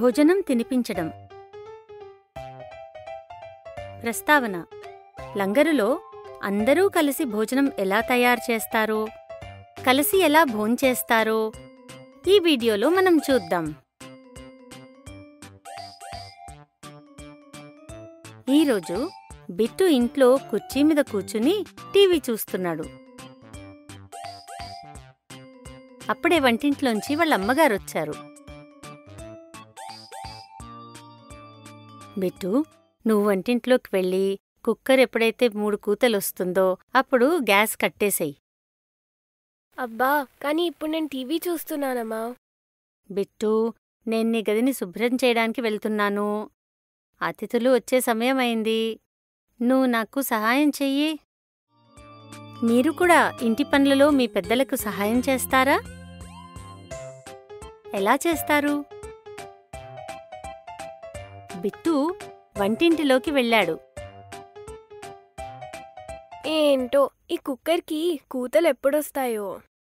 భోజనం తినిపించడం ప్రస్తావన లంగరులో అందరూ కలిసి భోజనం ఎలా తయారు చేస్తారో కలిసి ఎలా భోంచేస్తారో ఈ వీడియోలో మనం చూద్దాం ఈరోజు బిట్టు ఇంట్లో కుర్చీ మీద కూర్చుని టీవీ చూస్తున్నాడు అప్పుడే వంటింట్లోంచి వాళ్ళ అమ్మగారు వచ్చారు బిట్టు నువ్వు వంటింట్లోకి వెళ్ళి కుక్కర్ ఎప్పుడైతే మూడు కూతలొస్తుందో అప్పుడు గ్యాస్ కట్టేసేయ్ అబ్బా కానీ ఇప్పుడు నేను టీవీ చూస్తున్నానమ్మా బిట్టు నేను నీ గదిని శుభ్రం చేయడానికి వెళ్తున్నాను అతిథులు వచ్చే సమయం అయింది నువ్వు నాకు సహాయం చెయ్యి మీరు కూడా ఇంటి పనులలో మీ పెద్దలకు సహాయం చేస్తారా ఎలా చేస్తారు బిట్టు వంటింటిలోకి వెళ్ళాడు ఏంటో ఈ కుక్కర్కి కూతలు ఎప్పుడొస్తాయో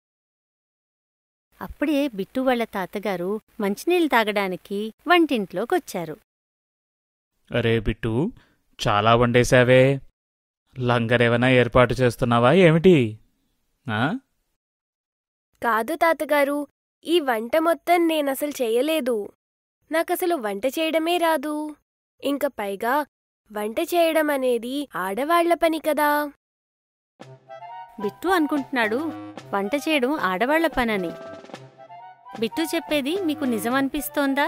అప్పుడే బిట్టు వాళ్ళ తాతగారు మంచినీళ్ళు తాగడానికి వంటింట్లోకొచ్చారు అరే బిట్టు చాలా వండేశావే లంగరేమైనా ఏర్పాటు చేస్తున్నావా ఏమిటి ఆ? కాదు తాతగారు ఈ వంట మొత్తం నేనసలు చేయలేదు నాకసలు వంట చేయడమే రాదు ఇంక పైగా వంట చేయడం అనేది ఆడవాళ్ల పని కదా బిట్టు అనుకుంటున్నాడు వంట చేయడం ఆడవాళ్ల పనని బిట్టు చెప్పేది మీకు నిజమనిపిస్తోందా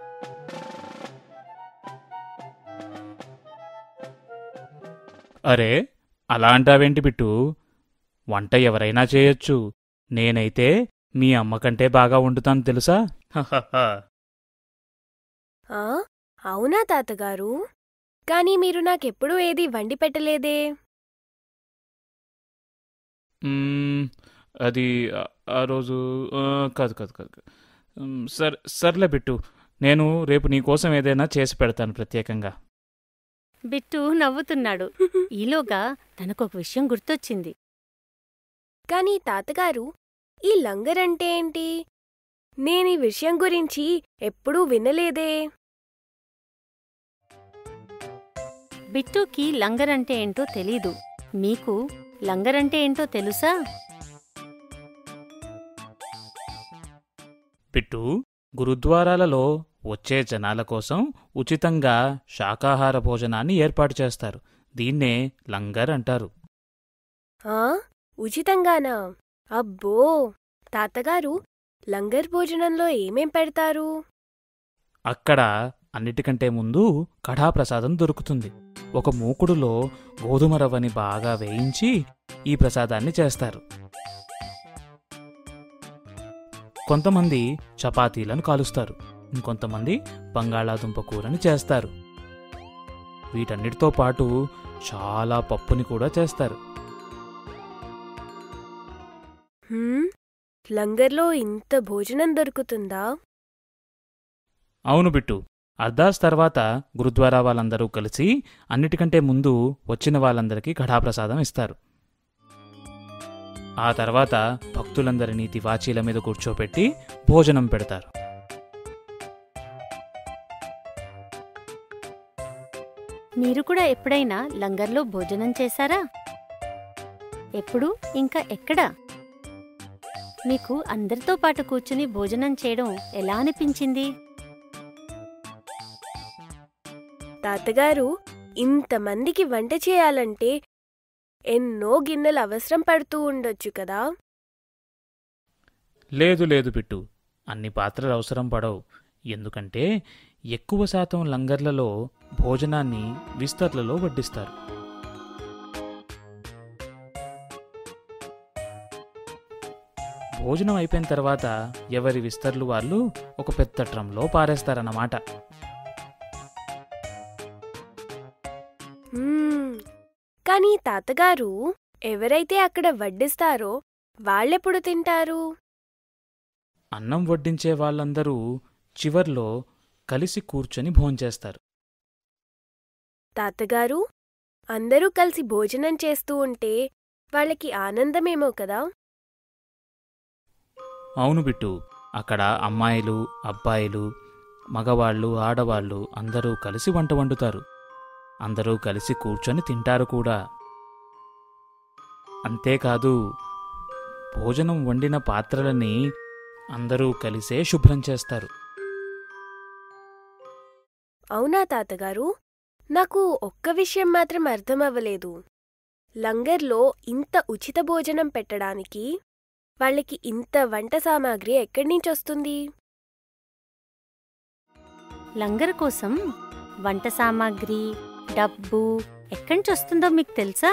అరే అలా అంటావేంటి బిట్టు వంట ఎవరైనా చేయొచ్చు నేనైతే మీ అమ్మ కంటే బాగా వండుతాను తెలుసా హహహ. ఆ అవునా తాతగారు కానీ మీరు నాకెప్పుడూ ఏది వండి పెట్టలేదే మ్మ్, అది ఆ- ఆ రోజు ఆ, కాదు కాదు కాదు కాదు. మ్, సర్ సర్లే బిట్టు నేను రేపు నీకోసం ఏదైనా చేసి పెడతాను ప్రత్యేకంగా బిట్టు నవ్వుతున్నాడు ఈలోగా తనకొక విషయం గుర్తొచ్చింది కానీ తాతగారు ఈ లంగర్ అంటే ఏంటి నేనీ విషయం గురించి ఎప్పుడూ వినలేదే బిట్టుకి లంగరంటే ఏంటో తెలీదు మీకు లంగరంటే ఏంటో తెలుసా బిట్టు గురుద్వారాలలో వచ్చే జనాల కోసం ఉచితంగా శాకాహార భోజనాన్ని ఏర్పాటు చేస్తారు దీన్నే లంగర్ అంటారు ఆ ఉచితంగానా అబ్బో తాతగారు లంగర్ భోజనంలో ఏమేం పెడతారు అక్కడ అన్నిటికంటే ముందు కడాప్రసాదం దొరుకుతుంది ఒక మూకుడులో గోధుమ రవ్వని బాగా వేయించి ఈ ప్రసాదాన్ని చేస్తారు కొంతమంది చపాతీలను కాలుస్తారు ఇంకొంతమంది బంగాళాదుంప కూరని చేస్తారు వీటన్నిటితో పాటు చాలా పప్పుని కూడా చేస్తారు హ్మ్, లంగర్లో ఇంత భోజనం దొరుకుతుందా అవును బిట్టు అర్దాస్ తర్వాత గురుద్వారా వాళ్ళందరూ కలిసి అన్నిటికంటే ముందు వచ్చిన వాళ్ళందరికీ కడాప్రసాదం ఇస్తారు ఆ తర్వాత భక్తులందరినీ తివాచీల మీద కూర్చోపెట్టి భోజనం పెడతారు మీరు కూడా ఎప్పుడైనా లంగర్లో భోజనం చేశారా ఎప్పుడు ఇంకా ఎక్కడ మీకు అందరితో పాటు కూర్చుని భోజనం చేయడం ఎలా అనిపించింది తాతగారు ఇంతమందికి వంట చేయాలంటే ఎన్నో గిన్నెలు అవసరం పడుతూ ఉండొచ్చు కదా లేదు లేదు బిట్టు అన్ని పాత్రలు అవసరం పడవు ఎందుకంటే ఎక్కువ శాతం లంగర్లలో భోజనాన్ని విస్తర్లలో వడ్డిస్తారు భోజనం అయిపోయిన తర్వాత ఎవరి విస్తర్లు వాళ్ళు ఒక పెద్ద ట్రంలో పారేస్తారన్నమాట హ్మ్, కానీ తాతగారు ఎవరైతే అక్కడ వడ్డిస్తారో వాళ్ళెప్పుడు తింటారు అన్నం వడ్డించే వాళ్ళందరూ చివర్లో కలిసి కూర్చొని భోంచేస్తారు తాతగారు అందరూ కలిసి భోజనం చేస్తూ ఉంటే వాళ్ళకి ఆనందమేమో కదా అవును బిట్టు అక్కడ అమ్మాయిలు అబ్బాయిలు మగవాళ్ళు ఆడవాళ్ళు అందరూ కలిసి వంట వండుతారు అందరూ కలిసి కూర్చొని తింటారు కూడా అంతేకాదు భోజనం వండిన పాత్రలని అందరూ కలిసే శుభ్రం చేస్తారు అవునా తాతగారు నాకు ఒక్క విషయం మాత్రం అర్థమవ్వలేదు లంగర్లో ఇంత ఉచిత భోజనం పెట్టడానికి వాళ్ళకి ఇంత వంట సామాగ్రి ఎక్కడి నుంచి వస్తుంది లంగర్ కోసం వంట సామాగ్రి డబ్బు ఎక్కడి నుంచి వస్తుందో మీకు తెలుసా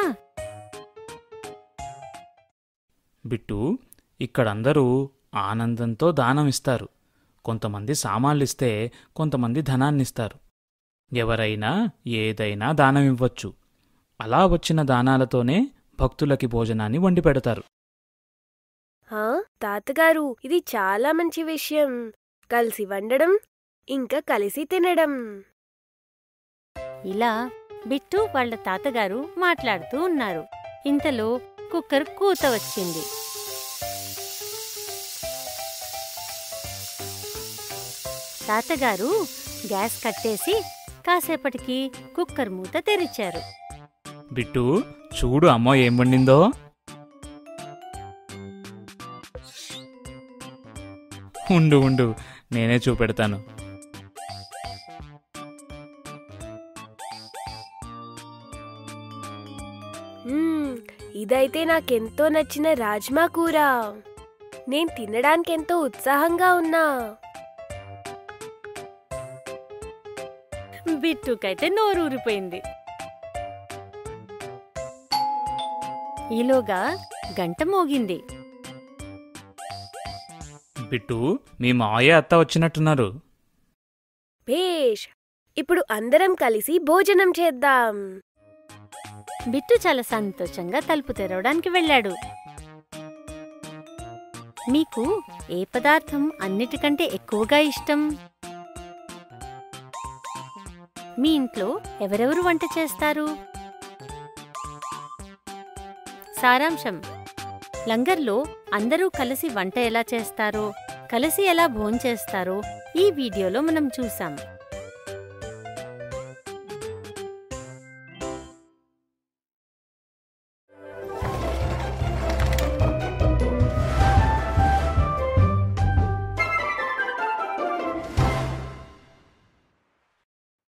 బిట్టు ఇక్కడందరూ ఆనందంతో దానం ఇస్తారు కొంతమంది సామాన్లిస్తే కొంతమంది ధనాన్నిస్తారు ఎవరైనా ఏదైనా దానం ఇవ్వచ్చు అలా వచ్చిన దానాలతోనే భక్తులకి భోజనాన్ని వండి పెడతారు హా తాతగారు ఇది చాలా మంచి విషయం కలిసి వండడం ఇంకా కలిసి తినడం ఇలా బిట్టు వాళ్ళ తాతగారు మాట్లాడుతూ ఉన్నారు ఇంతలో కుక్కర్ కూత వచ్చింది తాతగారు గ్యాస్ కట్టేసి కాసేపటికి కుక్కర్ మూత తెరిచారు బిట్టు చూడు అమ్మో ఏం వండిందో ఉండు ఉండు నేనే చూపెడతాను మ్మ్, ఇదైతే నాకెంతో నచ్చిన రాజ్మా కూర నేను తినడానికెంతో ఉత్సాహంగా ఉన్నా బిట్టుకైతే నోరూరిపోయింది ఈలోగా గంట మోగింది బిట్టు మీ మావయ్య అత్త వచ్చినట్టున్నారు భేష్ ఇప్పుడు అందరం కలిసి భోజనం చేద్దాం బిట్టు చాలా సంతోషంగా తలుపు తెరవడానికి వెళ్ళాడు మీకు ఏ పదార్థం అన్నిటికంటే ఎక్కువగా ఇష్టం మీ ఇంట్లో ఎవరెవరు వంట చేస్తారు సారాంశం లంగర్లో అందరూ కలిసి వంట ఎలా చేస్తారో కలిసి ఎలా భోంచేస్తారో ఈ వీడియోలో మనం చూసాం